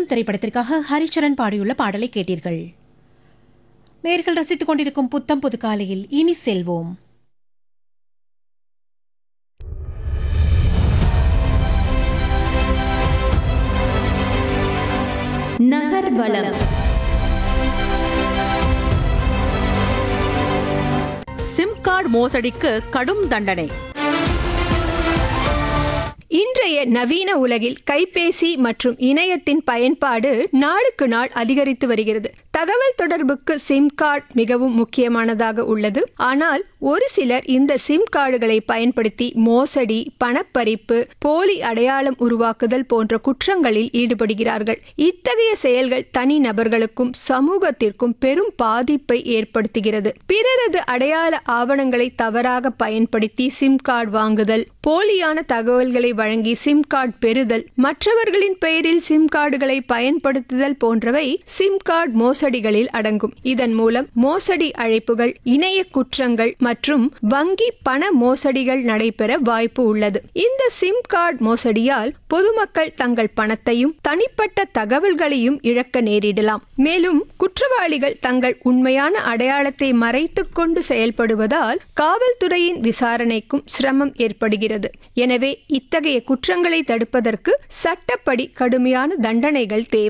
பணம் திரைப்படத்திற்காக ஹரிச்சரன் பாடியுள்ள பாடலை கேட்டீர்கள் நேர்கள் ரசித்துக் கொண்டிருக்கும் புத்தம் புது காலையில் இனி செல்வோம் நகர்வலம் சிம் கார்டு மோசடிக்கு கடும் தண்டனை இன்றைய நவீன உலகில் கைபேசி மற்றும் இணையத்தின் பயன்பாடு நாளுக்கு நாள் அதிகரித்து வருகிறது தகவல் தொடர்புக்கு சிம் கார்டு மிகவும் முக்கியமானதாக உள்ளது ஆனால் ஒரு சிலர் இந்த சிம் கார்டுகளை பயன்படுத்தி மோசடி பணப்பறிப்பு போலி அடையாளம் உருவாக்குதல் போன்ற குற்றங்களில் ஈடுபடுகிறார்கள் இத்தகைய செயல்கள் தனி நபர்களுக்கும் சமூகத்திற்கும் பெரும் பாதிப்பை ஏற்படுத்துகிறது பிறரது அடையாள ஆவணங்களை தவறாக பயன்படுத்தி சிம் கார்டு வாங்குதல் போலியான தகவல்களை வழங்கி சிம் கார்டு பெறுதல் மற்றவர்களின் பெயரில் சிம் கார்டுகளை பயன்படுத்துதல் போன்றவை சிம் கார்டு மோசடிகளில் அடங்கும் இதன் மூலம் மோசடி அழைப்புகள் இணைய குற்றங்கள் மற்றும் வங்கி பண மோசடிகள் நடைபெற வாய்ப்பு உள்ளது இந்த சிம் கார்டு மோசடியால் பொதுமக்கள் தங்கள் பணத்தையும் தனிப்பட்ட தகவல்களையும் இழக்க நேரிடலாம் மேலும் குற்றவாளிகள் தங்கள் உண்மையான அடையாளத்தை மறைத்துக் கொண்டு செயல்படுவதால் காவல்துறையின் விசாரணைக்கும் சிரமம் ஏற்படுகிறது எனவே இத்தகைய குற்றங்களை தடுப்பதற்கு சட்டப்படி கடுமையான தண்டனைகள் தேவை